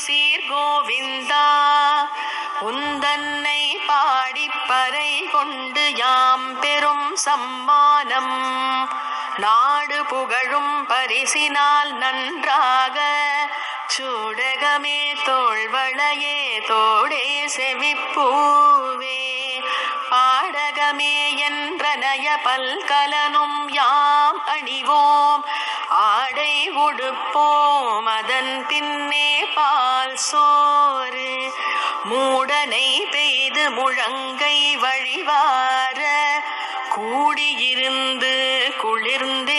சீர்கோவிந்தா உந்தன்னை பாடிப்பறை கொண்டு யாம் பெரும் சம்மானம் நாடு புகழும் பரிசினால் நன்றாக சூடகமே தோள்வளையே தோடே செவிப்பூவே பாடகமே என்றனைய பல்கலனும் யாம் அணிவோம் ஆடை உடுப்போம் அதன் பின்னே பால் சோறு மூடனை பெய்து முழங்கை வழிவார கூடியிருந்து குளிர்ந்தே